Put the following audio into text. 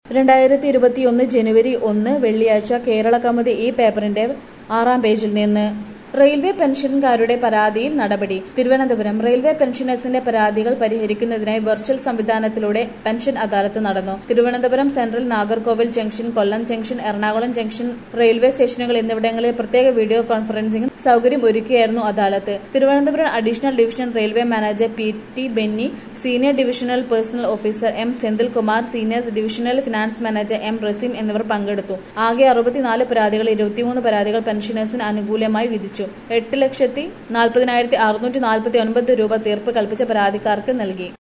രണ്ടായിരത്തി ഇരുപത്തിയൊന്ന് ജനുവരി ഒന്ന് വെള്ളിയാഴ്ച കേരള കൗമുദി ഈ പേപ്പറിന്റെ ആറാം പേജിൽ നിന്ന് റെയിൽവേ പെൻഷൻകാരുടെ പരാതിയിൽ നടപടി തിരുവനന്തപുരം റെയിൽവേ പെൻഷനേഴ്സിന്റെ പരാതികൾ പരിഹരിക്കുന്നതിനായി വെർച്വൽ സംവിധാനത്തിലൂടെ പെൻഷൻ അദാലത്ത് നടന്നു Thiruvananthapuram central Nagercoil junction Kollam junction Ernakulam junction railway സ്റ്റേഷനുകൾ എന്നിവിടങ്ങളിൽ പ്രത്യേക വീഡിയോ കോൺഫറൻസിംഗ് സൗകര്യം ഒരുക്കിയായിരുന്നു adalat Thiruvananthapuram additional division railway manager P T Benny senior divisional personnel officer M Senthilkumar senior divisional finance manager M Raseem എന്നിവർ പങ്കെടുത്തു ആകെ അറുപത്തിനാല് പരാതികൾ ഇരുപത്തിമൂന്ന് പരാതികൾ പെൻഷനേഴ്സിന് അനുകൂലമായി വിധിച്ചു എട്ട് ലക്ഷത്തി നാൽപ്പതിനായിരത്തി അറുന്നൂറ്റി നാൽപ്പത്തി ഒൻപത് രൂപ തീർപ്പ് കൽപ്പിച്ച പരാതിക്കാർക്ക് നൽകി